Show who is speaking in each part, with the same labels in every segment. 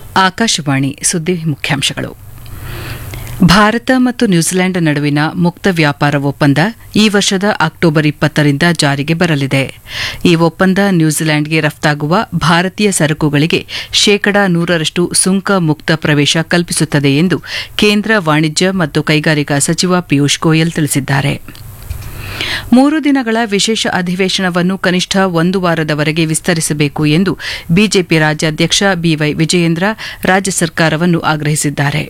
Speaker 1: ಆಕಾಶವಾಣಿ ಸುದ್ದಿ ಮುಖ್ಯಾಂಶಗಳು ಭಾರತ ಮತ್ತು ನ್ಯೂಜಿಲೆಂಡ್ ನಡುವಿನ ಮುಕ್ತ ವ್ಯಾಪಾರ ಒಪ್ಪಂದ ಈ ವರ್ಷದ ಅಕ್ಟೋಬರ್ ಇಪ್ಪತ್ತರಿಂದ ಜಾರಿಗೆ ಬರಲಿದೆ ಈ ಒಪ್ಪಂದ ನ್ಯೂಜಿಲೆಂಡ್ಗೆ ರಫ್ತಾಗುವ ಭಾರತೀಯ ಸರಕುಗಳಿಗೆ ಶೇಕಡಾ ನೂರರಷ್ಟು ಸುಂಕ ಮುಕ್ತ ಪ್ರವೇಶ ಕಲ್ಪಿಸುತ್ತದೆ ಎಂದು ಕೇಂದ್ರ ವಾಣಿಜ್ಯ ಮತ್ತು ಕೈಗಾರಿಕಾ ಸಚಿವ ಪಿಯೂಷ್ ಗೋಯಲ್ ತಿಳಿಸಿದ್ದಾರೆ ಮೂರು ದಿನಗಳ ವಿಶೇಷ ಅಧಿವೇಶನವನ್ನು ಕನಿಷ್ಠ ಒಂದು ವಾರದವರೆಗೆ ವಿಸ್ತರಿಸಬೇಕು ಎಂದು ಬಿಜೆಪಿ ರಾಜ್ಯಾಧ್ಯಕ್ಷ ಬಿವೈ ವಿಜಯೇಂದ್ರ ರಾಜ್ಯ ಸರ್ಕಾರವನ್ನು ಆಗ್ರಹಿಸಿದ್ದಾರೆ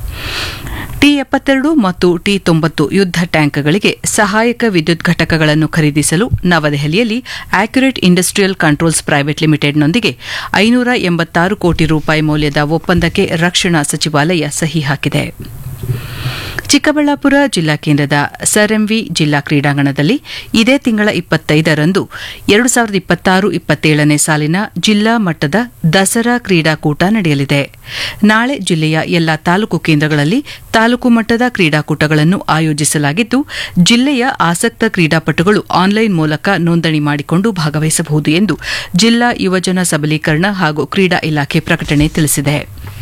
Speaker 1: ಟಿ ಎಪ್ಪತ್ತೆರಡು ಮತ್ತು ಟಿ ತೊಂಬತ್ತು ಯುದ್ದ ಟ್ಯಾಂಕ್ಗಳಿಗೆ ಸಹಾಯಕ ವಿದ್ಯುತ್ ಘಟಕಗಳನ್ನು ಖರೀದಿಸಲು ನವದೆಹಲಿಯಲ್ಲಿ ಆಕ್ಯುರೇಟ್ ಇಂಡಸ್ಟ್ರಿಯಲ್ ಕಂಟ್ರೋಲ್ಸ್ ಪ್ರೈವೇಟ್ ಲಿಮಿಟೆಡ್ನೊಂದಿಗೆ ಐನೂರ ಎಂಬತ್ತಾರು ಕೋಟಿ ರೂಪಾಯಿ ಮೌಲ್ಯದ ಒಪ್ಪಂದಕ್ಕೆ ರಕ್ಷಣಾ ಸಚಿವಾಲಯ ಸಹಿ ಹಾಕಿದೆ ಚಿಕ್ಕಬಳ್ಳಾಪುರ ಜಿಲ್ಲಾ ಕೇಂದ್ರದ ಸರ್ ಎಂವಿ ಜಿಲ್ಲಾ ಕ್ರೀಡಾಂಗಣದಲ್ಲಿ ಇದೇ ತಿಂಗಳ ಇಪ್ಪತ್ತೈದರಂದು ಎರಡು ಸಾವಿರದ ಇಪ್ಪತ್ತಾರು ಇಪ್ಪತ್ತೇಳನೇ ಸಾಲಿನ ಜಿಲ್ಲಾ ಮಟ್ಟದ ದಸರಾ ಕ್ರೀಡಾಕೂಟ ನಡೆಯಲಿದೆ ನಾಳೆ ಜಿಲ್ಲೆಯ ಎಲ್ಲಾ ತಾಲೂಕು ಕೇಂದ್ರಗಳಲ್ಲಿ ತಾಲೂಕು ಮಟ್ಟದ ಕ್ರೀಡಾಕೂಟಗಳನ್ನು ಆಯೋಜಿಸಲಾಗಿದ್ದು ಜಿಲ್ಲೆಯ ಆಸಕ್ತ ಕ್ರೀಡಾಪಟುಗಳು ಆನ್ಲೈನ್ ಮೂಲಕ ನೋಂದಣಿ ಮಾಡಿಕೊಂಡು ಭಾಗವಹಿಸಬಹುದು ಎಂದು ಜಿಲ್ಲಾ ಯುವಜನ ಸಬಲೀಕರಣ ಹಾಗೂ ಕ್ರೀಡಾ ಇಲಾಖೆ ಪ್ರಕಟಣೆ ತಿಳಿಸಿದೆ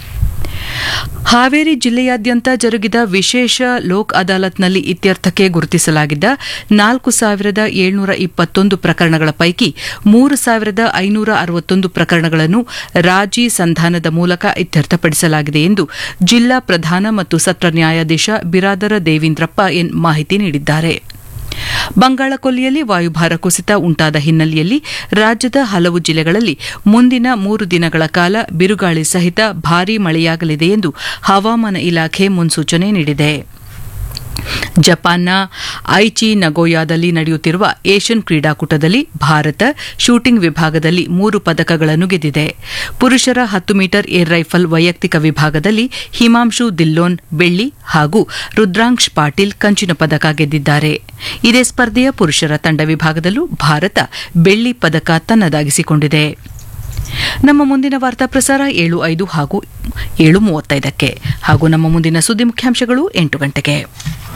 Speaker 1: ಹಾವೇರಿ ಜಿಲ್ಲೆಯಾದ್ಯಂತ ಜರುಗಿದ ವಿಶೇಷ ಲೋಕ್ ಅದಾಲತ್ನಲ್ಲಿ ಇತ್ಯರ್ಥಕ್ಕೆ ಗುರುತಿಸಲಾಗಿದ್ದ ನಾಲ್ಕು ಸಾವಿರದ ಏಳ್ನೂರ ಇಪ್ಪತ್ತೊಂದು ಪ್ರಕರಣಗಳ ಪೈಕಿ ಮೂರು ಸಾವಿರದ ಐನೂರ ಅರವತ್ತೊಂದು ಪ್ರಕರಣಗಳನ್ನು ರಾಜಿ ಸಂಧಾನದ ಮೂಲಕ ಇತ್ಯರ್ಥಪಡಿಸಲಾಗಿದೆ ಎಂದು ಜಿಲ್ಲಾ ಪ್ರಧಾನ ಮತ್ತು ಸತ್ರ ನ್ಯಾಯಾಧೀಶ ಬಿರಾದರ ದೇವೀಂದ್ರಪ್ಪ ಎನ್ ಮಾಹಿತಿ ನೀಡಿದ್ದಾರೆ ಬಂಗಾಳಕೊಲ್ಲಿಯಲ್ಲಿ ವಾಯುಭಾರ ಕುಸಿತ ಉಂಟಾದ ಹಿನ್ನೆಲೆಯಲ್ಲಿ ರಾಜ್ಯದ ಹಲವು ಜಿಲ್ಲೆಗಳಲ್ಲಿ ಮುಂದಿನ ಮೂರು ದಿನಗಳ ಕಾಲ ಬಿರುಗಾಳಿ ಸಹಿತ ಭಾರೀ ಮಳೆಯಾಗಲಿದೆ ಎಂದು ಹವಾಮಾನ ಇಲಾಖೆ ಮುನ್ಸೂಚನೆ ನೀಡಿದೆ ಜಪಾನ್ನ ಐಚಿ ನಗೋಯಾದಲ್ಲಿ ನಡೆಯುತ್ತಿರುವ ಏಷ್ಯನ್ ಕ್ರೀಡಾಕೂಟದಲ್ಲಿ ಭಾರತ ಶೂಟಿಂಗ್ ವಿಭಾಗದಲ್ಲಿ ಮೂರು ಪದಕಗಳನ್ನು ಗೆದ್ದಿದೆ ಪುರುಷರ ಹತ್ತು ಮೀಟರ್ ಏರ್ ರೈಫಲ್ ವೈಯಕ್ತಿಕ ವಿಭಾಗದಲ್ಲಿ ಹಿಮಾಂಶು ದಿಲ್ಲೋನ್ ಬೆಳ್ಳಿ ಹಾಗೂ ರುದ್ರಾಂಶ್ ಪಾಟೀಲ್ ಕಂಚಿನ ಪದಕ ಗೆದ್ದಿದ್ದಾರೆ ಇದೇ ಸ್ಪರ್ಧೆಯ ಪುರುಷರ ತಂಡ ವಿಭಾಗದಲ್ಲೂ ಭಾರತ ಬೆಳ್ಳಿ ಪದಕ ತನ್ನದಾಗಿಸಿಕೊಂಡಿದೆ ನಮ್ಮ ಮುಂದಿನ ವಾರ್ತಾ ಪ್ರಸಾರ ಏಳು ಐದು ಹಾಗೂ ಏಳು ಮೂವತ್ತೈದಕ್ಕೆ ಹಾಗೂ ನಮ್ಮ ಮುಂದಿನ ಸುದ್ದಿ ಮುಖ್ಯಾಂಶಗಳು ಎಂಟು ಗಂಟೆಗೆ